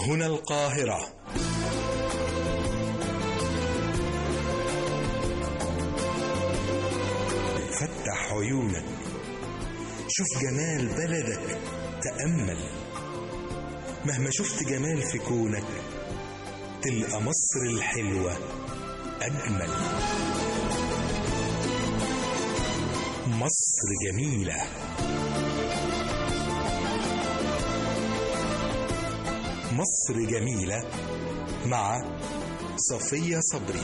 هنا القاهرة فتح عيونك شوف جمال بلدك تأمل مهما شفت جمال في كونك تلقى مصر الحلوة أجمل مصر جميلة مصر جميلة مع صفية صبري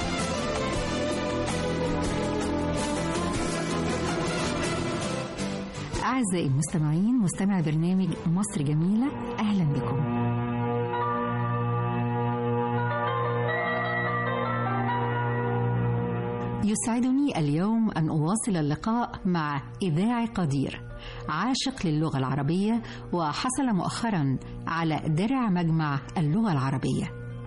أعزائي المستمعين مستمع برنامج مصر جميلة أهلا بكم يسعدني اليوم أن أواصل اللقاء مع إذاعي قدير عاشق للغة العربية وحصل مؤخرا على درع مجمع اللغة العربية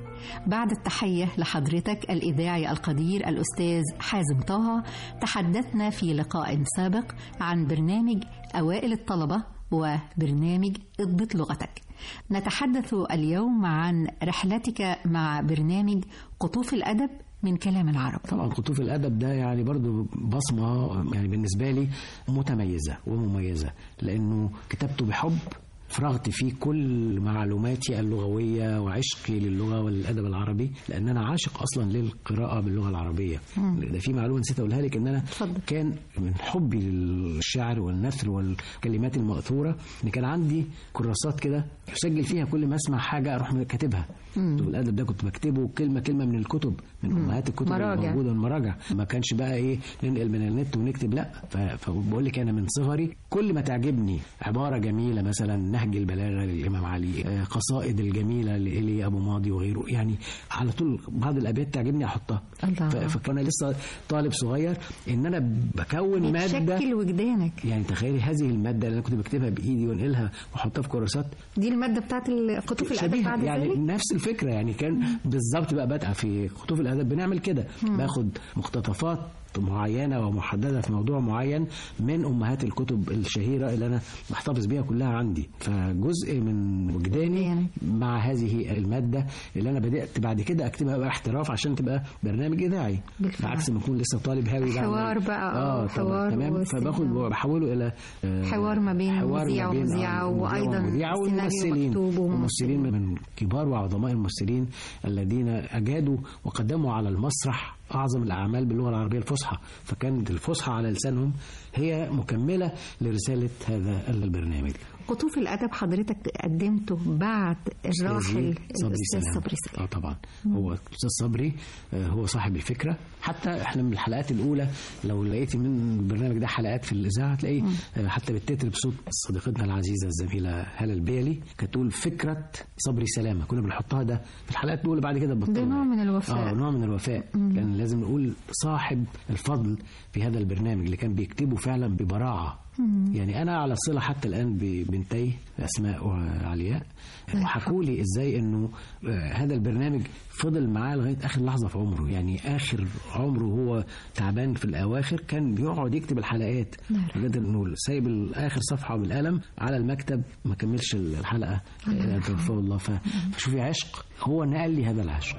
بعد التحية لحضرتك الإذاعي القدير الأستاذ حازم طه تحدثنا في لقاء سابق عن برنامج أوائل الطلبة وبرنامج اضبط لغتك نتحدث اليوم عن رحلتك مع برنامج قطوف الأدب من كلام العرب طبعا قطوف الادب ده يعني برضو بصمه يعني بالنسبه لي متميزه ومميزه لانه كتبته بحب فرغت فيه كل معلوماتي اللغوية وعشقي للغة والأدب العربي لأن أنا عاشق أصلا للقراءة باللغة العربية ده في معلومة نسيت أقولها لك إن أنا اتفضل. كان من حبي للشعر والنثر والكلمات المأثورة إن كان عندي كراسات كده أسجل فيها كل ما أسمع حاجة أروح كاتبها كتب الأدب ده كنت بكتبه كلمة كلمة من الكتب من أمهات الكتب مراجع. الموجودة والمراجع ما كانش بقى إيه ننقل من النت ونكتب لا ف- فبقول لك أنا من صغري كل ما تعجبني عبارة جميلة مثلا نهج البلاغة للإمام علي آه، قصائد الجميلة لإيليا أبو ماضي وغيره يعني على طول بعض الأبيات تعجبني أحطها الله. ف- فكان لسه طالب صغير إن أنا بكون مادة تشكل وجدانك يعني تخيلي هذه المادة اللي أنا كنت بكتبها بإيدي وأنقلها وأحطها في كراسات دي المادة بتاعت قطوف الأدب شبيهة بعد يعني ذلك نفس الفكرة يعني كان بالظبط بقى بادئه في خطوف الأدب بنعمل كده باخد مقتطفات معينة ومحددة في موضوع معين من أمهات الكتب الشهيرة اللي أنا بحتفظ بيها كلها عندي فجزء من وجداني يعني. مع هذه المادة اللي أنا بدأت بعد كده أكتبها بقى احتراف عشان تبقى برنامج إذاعي بالفعل. عكس ما أكون لسه طالب هاوي بعمل- حوار بقى، اه آه، حوار حوار تمام واستماع. فباخد بحوله إلى آه، حوار ما بين حوار مذيع ما بين، آه، ومذيعة مذيع وأيضاً ومذيعة سيناريو والممثلين مكتوب وممثلين. ممثلين من كبار وعظماء الممثلين الذين أجادوا وقدموا على المسرح أعظم الأعمال باللغة العربية الفصحى فكانت الفصحى على لسانهم هي مكملة لرسالة هذا البرنامج قطوف الأدب حضرتك قدمته بعد الراحل أستاذي صبري الأستاذ سلام صبري اه سلام طبعا هو الاستاذ صبري آه، هو صاحب الفكره حتى احنا من الحلقات الاولى لو لقيتي من البرنامج ده حلقات في الاذاعه هتلاقي آه، حتى بالتتر بصوت صديقتنا العزيزه الزميله هاله البيلي كانت تقول فكره صبري سلامه كنا بنحطها ده في الحلقات الاولى بعد كده بطلنا ده نوع من الوفاء. اه نوع من الوفاء لان لازم نقول صاحب الفضل في هذا البرنامج اللي كان بيكتبه فعلا ببراعه يعني انا على صله حتى الان ببنتي اسماء وعلياء وحكوا لي ازاي انه آه، هذا البرنامج فضل معاه لغايه اخر لحظه في عمره يعني اخر عمره هو تعبان في الاواخر كان بيقعد يكتب الحلقات لغايه انه سايب اخر صفحه بالقلم على المكتب ما كملش الحلقه آه، توفاه الله ف- فشوفي عشق هو نقل لي هذا العشق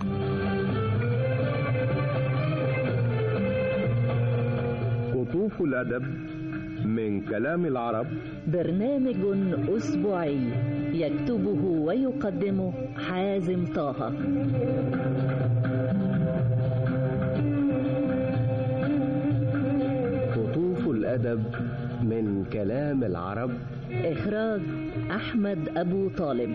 قطوف الأدب من كلام العرب برنامج أسبوعي يكتبه ويقدمه حازم طه قطوف الأدب من كلام العرب إخراج أحمد أبو طالب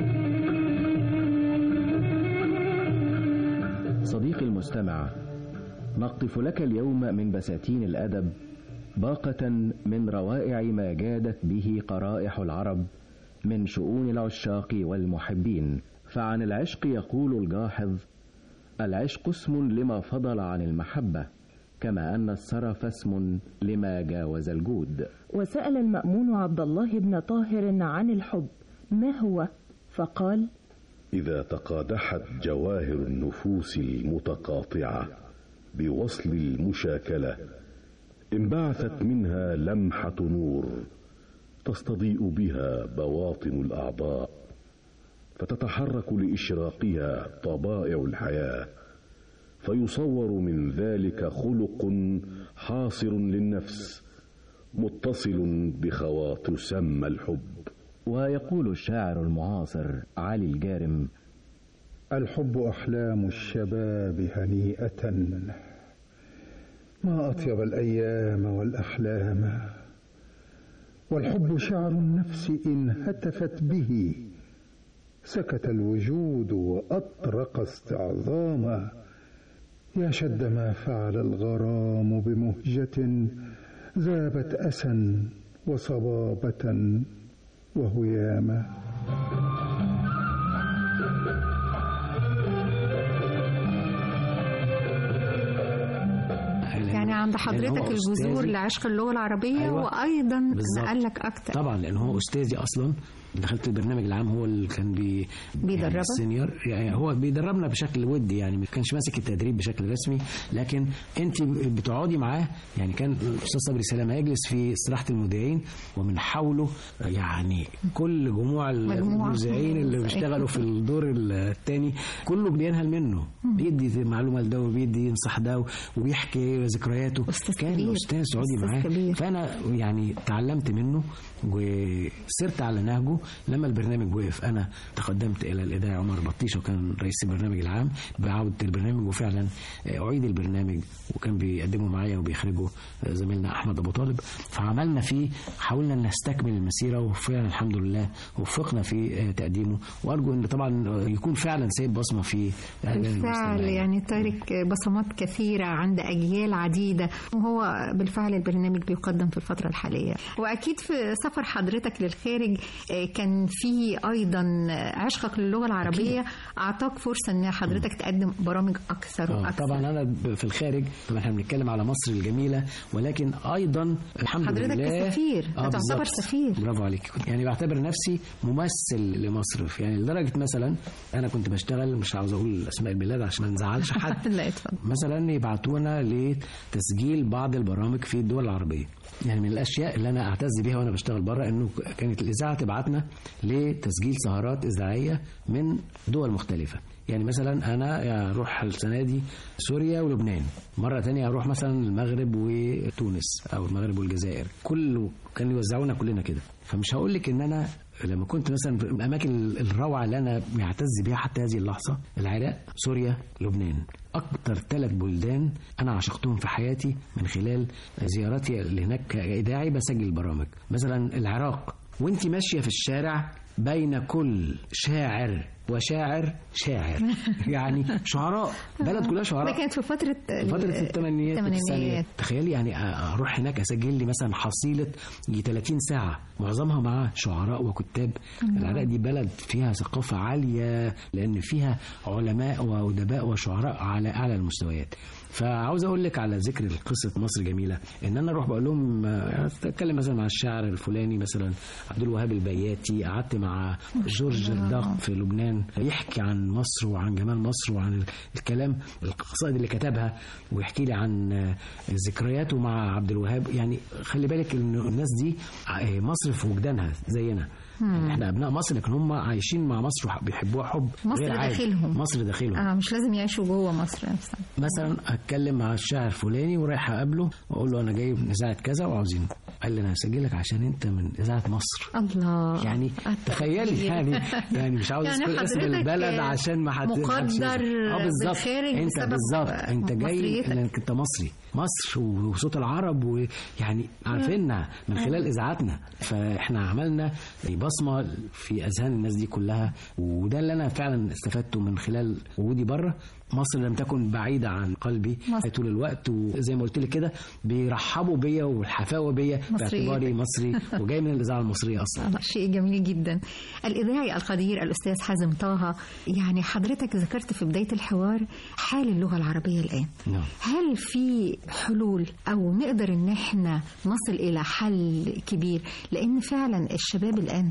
صديقي المستمع نقطف لك اليوم من بساتين الأدب باقة من روائع ما جادت به قرائح العرب من شؤون العشاق والمحبين فعن العشق يقول الجاحظ العشق اسم لما فضل عن المحبة كما أن السرف اسم لما جاوز الجود وسأل المأمون عبد الله بن طاهر عن الحب ما هو فقال إذا تقادحت جواهر النفوس المتقاطعة بوصل المشاكلة انبعثت منها لمحة نور تستضيء بها بواطن الأعضاء فتتحرك لإشراقها طبائع الحياة فيصور من ذلك خلق حاصر للنفس متصل بخواطر سم الحب ويقول الشاعر المعاصر علي الجارم الحب أحلام الشباب هنيئة ما أطيب الأيام والأحلام والحب شعر النفس إن هتفت به سكت الوجود وأطرق استعظاما يا شد ما فعل الغرام بمهجة ذابت أسا وصبابة وهياما يعني عند حضرتك الجذور لعشق اللغه العربيه أيوة. وايضا بالظبط. نقلك اكتر طبعا لان هو استاذي اصلا دخلت البرنامج العام هو اللي كان بي بيدربك؟ يعني السينيور يعني هو بيدربنا بشكل ودي يعني ما كانش ماسك التدريب بشكل رسمي لكن انت بتقعدي معاه يعني كان الاستاذ صبري سلامه يجلس في استراحه المذيعين ومن حوله يعني كل جموع مجموعة. المذيعين اللي بيشتغلوا في الدور الثاني كله بينهل منه بيدي معلومه لده وبيدي ينصح ده وبيحكي ذكرياته أستاذ كان كبير. استاذ سعودي أستاذ معاه كبير. فانا يعني تعلمت منه وسرت على نهجه لما البرنامج وقف انا تقدمت الى الاذاعي عمر بطيشه وكان رئيس البرنامج العام بعوده البرنامج وفعلا اعيد البرنامج وكان بيقدمه معايا وبيخرجه زميلنا احمد ابو طالب فعملنا فيه حاولنا نستكمل المسيره وفعلا الحمد لله وفقنا في تقديمه وارجو ان طبعا يكون فعلا سايب بصمه في أذهان بالفعل المستمعين. يعني تارك بصمات كثيرة عند أجيال عديدة وهو بالفعل البرنامج بيقدم في الفترة الحالية وأكيد في سفر حضرتك للخارج آه، كان في أيضا عشقك للغة العربية أعطاك فرصة أن حضرتك تقدم برامج أكثر آه، وأكثر طبعا انا ب- في الخارج طبعا احنا بنتكلم على مصر الجميله ولكن ايضا الحمد حضرتك لله سفير، آه تعتبر بالظبط. سفير. برافو عليك يعني بعتبر نفسي ممثل لمصر يعني لدرجه مثلا انا كنت بشتغل مش عاوز اقول اسماء البلاد عشان ما نزعلش حد لا اتفضل مثلا يبعتونا لتسجيل بعض البرامج في الدول العربيه يعني من الاشياء اللي انا اعتز بيها وانا بشتغل بره انه كانت الاذاعه تبعتنا لتسجيل سهرات اذاعيه من دول مختلفه يعني مثلا انا اروح السنه دي سوريا ولبنان مره تانية اروح مثلا المغرب وتونس او المغرب والجزائر كل كانوا يوزعونا كلنا كده فمش هقول لك ان انا لما كنت مثلا في الاماكن الروعه اللي انا معتز بيها حتى هذه اللحظه العراق سوريا لبنان اكتر ثلاث بلدان انا عشقتهم في حياتي من خلال زياراتي اللي هناك كاذاعي بسجل برامج مثلا العراق وانت ماشيه في الشارع بين كل شاعر وشاعر شاعر يعني شعراء بلد كلها ده شعراء كانت في فترة فترة الثمانينات والتسعينات الثمانينات تخيلي يعني اروح هناك اسجل لي مثلا حصيله يجي 30 ساعه معظمها مع شعراء وكتاب العراق دي بلد فيها ثقافه عاليه لان فيها علماء وادباء وشعراء على اعلى المستويات فعاوز اقول لك على ذكر قصه مصر جميله ان انا اروح بقول لهم آه، اتكلم مثلا مع الشاعر الفلاني مثلا عبد الوهاب البياتي قعدت مع جورج الداق في لبنان يحكي عن مصر وعن جمال مصر وعن الكلام القصائد اللي كتبها ويحكي لي عن آه، ذكرياته مع عبد الوهاب يعني خلي بالك ان الناس دي آه، مصر في وجدانها زينا يعني احنا ابناء مصر لكن هم عايشين مع مصر وبيحبوها حب مصر غير عادي. داخلهم. مصر داخلهم اه مش لازم يعيشوا جوه مصر نفسها مثلا اتكلم مع الشاعر فلاني ورايح اقابله واقول له انا جاي من اذاعه كذا وعاوزين قال لي انا هسجلك عشان انت من اذاعه مصر الله يعني تخيلي يعني يعني مش عاوز يعني اذكر اسم حضرتك البلد عشان ما حد مقدر محدش يزعل. اه بالظبط بالخارج انت بسبب بالظبط انت جاي مصريتك. لانك انت مصري مصر وصوت العرب ويعني عارفيننا من خلال اذاعاتنا فاحنا عملنا بصمه في اذهان الناس دي كلها وده اللي انا فعلا استفدته من خلال وجودي بره مصر لم تكن بعيدة عن قلبي مصر. طول الوقت وزي ما قلت لك كده بيرحبوا بيا والحفاوة بيا مصريتك. باعتباري مصري وجاي من الإذاعة المصرية أصلا آه، شيء جميل جدا الإذاعي القدير الأستاذ حازم طه يعني حضرتك ذكرت في بداية الحوار حال اللغة العربية الآن نعم هل في حلول أو نقدر إن احنا نصل إلى حل كبير لأن فعلا الشباب الآن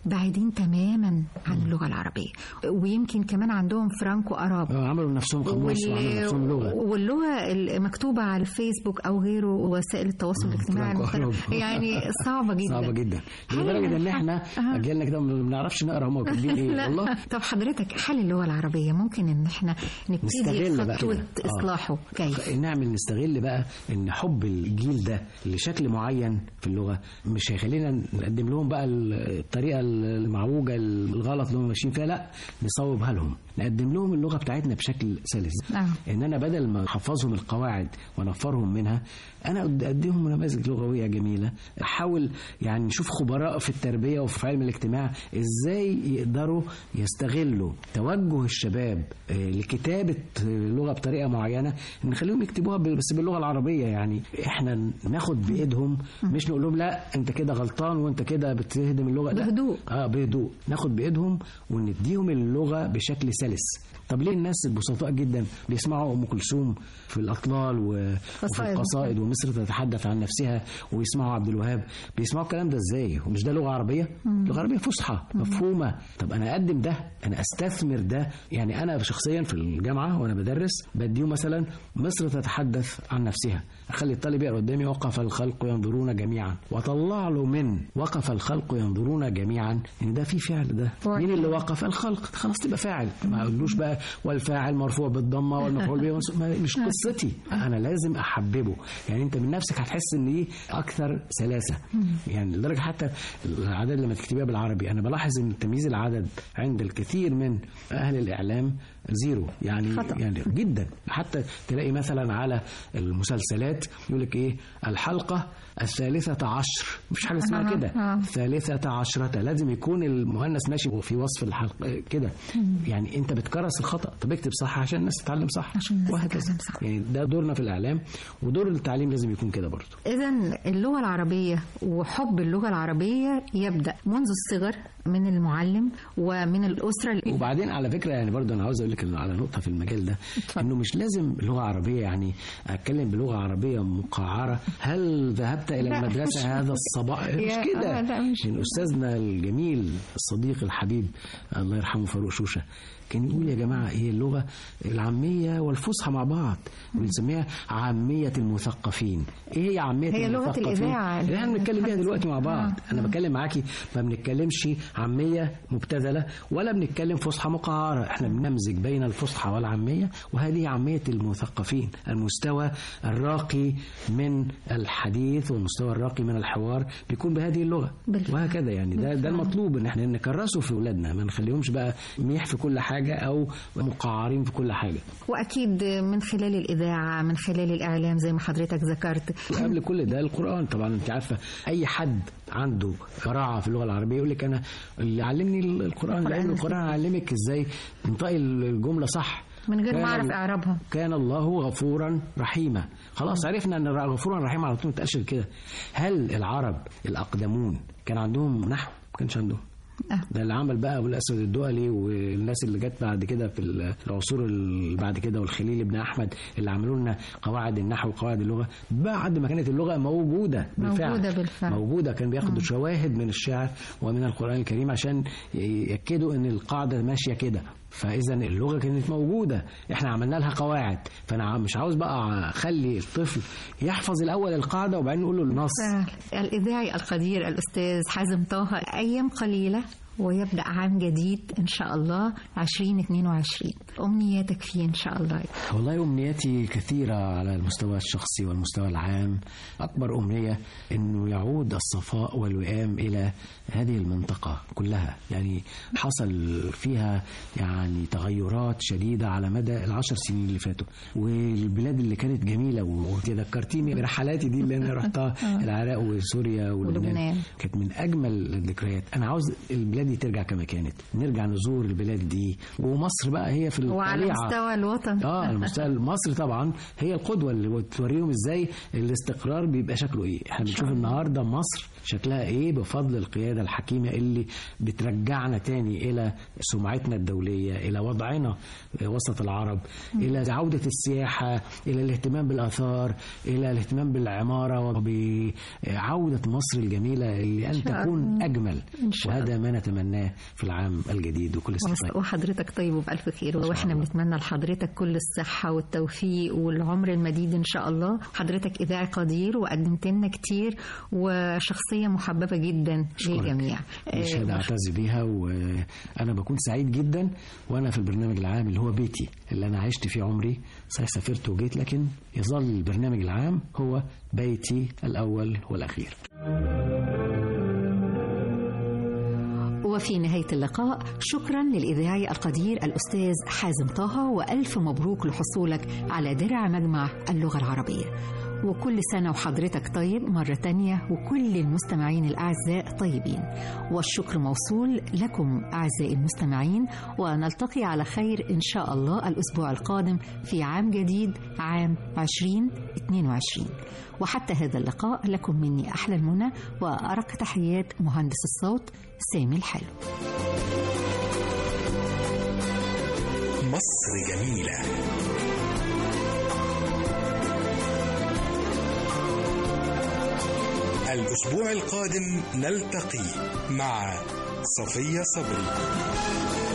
بعيدين تماما عن اللغة العربية ويمكن كمان عندهم فرانكو أراب آه، عملوا نفسهم قاموس وعملوا نفسهم لغه واللغة المكتوبة على الفيسبوك أو غيره وسائل التواصل الاجتماعي فرانكو المختلفة أراب. يعني صعبة جدا صعبه جدا هل لدرجه ان الح- احنا آه. اجيالنا كده ما بنعرفش نقرا هم كاتبين ايه لا والله طب حضرتك حل اللغة العربية ممكن ان احنا نبتدي نستغل بقى خطوة كده. آه. إصلاحه كيف؟ نعمل نستغل بقى ان حب الجيل ده لشكل معين في اللغه مش هيخلينا نقدم لهم بقى الطريقه المعوجه الغلط اللي هم ماشيين فيها لا نصوبها لهم نقدم لهم اللغه بتاعتنا بشكل سلس نعم. ان انا بدل ما احفظهم القواعد وانفرهم منها انا اديهم نماذج لغويه جميله احاول يعني نشوف خبراء في التربيه وفي علم الاجتماع ازاي يقدروا يستغلوا توجه الشباب آه، لكتابه اللغه بطريقه معينه نخليهم يكتبوها ب- بس باللغه العربيه يعني احنا ناخد بايدهم مش نقول لهم لا انت كده غلطان وانت كده بتهدم اللغه لا. بهدوء. اه بهدوء ناخد بايدهم ونديهم اللغه بشكل سلس طب ليه الناس البسطاء جدا بيسمعوا ام كلثوم في الاطلال و... وفي قصائد. القصائد ومصر تتحدث عن نفسها ويسمعوا عبد الوهاب بيسمعوا الكلام ده ازاي ومش ده لغه عربيه لغه عربيه فصحى مفهومه طب انا اقدم ده انا استثمر ده يعني انا شخصيا في الجامعه وانا بدرس بديهم مثلا مصر تتحدث عن نفسها اخلي الطالب يقرا قدامي وقف الخلق ينظرون جميعا واطلع له من وقف الخلق ينظرون جميعا ان ده في فعل ده مين اللي وقف الخلق خلاص تبقى فاعل ما اقولوش بقى والفاعل مرفوع بالضمه والمفعول به منصوب. ما- مش قصتي انا لازم احببه يعني انت من نفسك هتحس ان دي اكثر سلاسه يعني لدرجه حتى العدد لما تكتبيها بالعربي انا بلاحظ ان تمييز العدد عند الكثير من اهل الاعلام زيرو يعني خطأ. يعني جدا حتى تلاقي مثلا على المسلسلات يقول لك ايه الحلقه الثالثة عشر مفيش حاجة اسمها آه، كده آه. الثالثة عشرة لازم يكون المؤنث ماشي في وصف الحلقة كده يعني انت بتكرس الخطأ طب اكتب صح عشان الناس تتعلم صح عشان الناس وهكذا تتعلم صح. يعني ده دورنا في الإعلام ودور التعليم لازم يكون كده برضه إذا اللغة العربية وحب اللغة العربية يبدأ منذ الصغر من المعلم ومن الأسرة وبعدين على فكره يعني برضه انا عاوز اقول لك انه على نقطه في المجال ده اتفضل. انه مش لازم لغه عربيه يعني اتكلم بلغه عربيه مقعره هل ذهبت الى لا، المدرسه مش- هذا الصباح مش يا- كده آه، لا، مش- من استاذنا الجميل الصديق الحبيب الله يرحمه فاروق شوشه كان يقول يا جماعه هي اللغه العاميه والفصحى مع بعض بنسميها عاميه المثقفين ايه هي عاميه هي لغة المثقفين الإذاعة. اللي احنا بنتكلم بيها دلوقتي مع بعض آه. انا بتكلم معاكي ما بنتكلمش عاميه مبتذله ولا بنتكلم فصحى مقعره احنا بنمزج بين الفصحى والعاميه وهذه عاميه المثقفين المستوى الراقي من الحديث والمستوى الراقي من الحوار بيكون بهذه اللغه بالفعل. وهكذا يعني ده ده المطلوب ان احنا نكرسه في اولادنا ما نخليهمش بقى ميح في كل حاجه او مقعرين في كل حاجه وأكيد من خلال الإذاعة من خلال الإعلام زي ما حضرتك ذكرت وقبل كل ده القرآن طبعا انت عارفة أي حد عنده براعة في اللغة العربية يقول لك أنا اللي علمني القرآن لأن القرآن علمك إزاي تنطقي الجملة صح من غير ما كان أعرف ال- إعرابها كان الله غفورا رحيما خلاص عرفنا ان غفورا رحيما على طول ما تقالش كده هل العرب الاقدمون كان عندهم نحو ما كانش عندهم آه. ده اللي عمل بقى ابو الاسود الدؤلي والناس اللي جت بعد كده في العصور اللي بعد كده والخليل بن احمد اللي عملوا لنا قواعد النحو وقواعد اللغه بعد ما كانت اللغه موجوده بالفعل موجودة بالفعل. موجوده كان بياخدوا شواهد من الشعر ومن القران الكريم عشان ياكدوا ان القاعده ماشيه كده فاذا اللغه كانت موجوده احنا عملنا لها قواعد فانا مش عاوز بقى اخلي الطفل يحفظ الاول القاعده وبعدين نقول له النص فعلا. الإذاعي القدير الأستاذ حازم طه أيام قليلة ويبدأ عام جديد إن شاء الله 2022 أمنياتك فيه إن شاء الله والله أمنياتي كثيرة على المستوى الشخصي والمستوى العام أكبر أمنية أنه يعود الصفاء والوئام إلى هذه المنطقة كلها يعني حصل فيها يعني تغيرات شديدة على مدى العشر سنين اللي فاتوا والبلاد اللي كانت جميلة وتذكرتيني برحلاتي دي اللي أنا رحتها العراق وسوريا ولبنان ولبنان. كانت من أجمل الذكريات أنا عاوز البلاد دي ترجع كما كانت نرجع نزور البلاد دي ومصر بقى هي في وعلى الطبيعة. مستوى الوطن اه على مستوى مصر طبعا هي القدوه اللي توريهم ازاي الاستقرار بيبقى شكله ايه احنا بنشوف النهارده مصر شكلها ايه بفضل القياده الحكيمه اللي بترجعنا تاني الى سمعتنا الدوليه الى وضعنا وسط العرب الى عوده السياحه الى الاهتمام بالاثار الى الاهتمام بالعماره وبعوده مصر الجميله اللي ان شاء تكون الله. اجمل إن شاء وهذا ما نتمنى نتمناه في العام الجديد وكل سنة وحضرتك طيب وبألف خير واحنا بنتمنى لحضرتك كل الصحة والتوفيق والعمر المديد إن شاء الله حضرتك إذاعي قدير وقدمت لنا كتير وشخصية محببة جدا للجميع مش هذا أعتز بيها وأنا بكون سعيد جدا وأنا في البرنامج العام اللي هو بيتي اللي أنا عشت فيه عمري صحيح سافرت وجيت لكن يظل البرنامج العام هو بيتي الأول والأخير وفي نهاية اللقاء شكرا للإذاعي القدير الأستاذ حازم طه وألف مبروك لحصولك على درع مجمع اللغة العربية وكل سنة وحضرتك طيب مرة تانية وكل المستمعين الأعزاء طيبين والشكر موصول لكم أعزائي المستمعين ونلتقي على خير إن شاء الله الأسبوع القادم في عام جديد عام 2022 وحتى هذا اللقاء لكم مني أحلى المنى وأرق تحيات مهندس الصوت سامي الحلو مصر جميله الأسبوع القادم نلتقي مع صفية صبري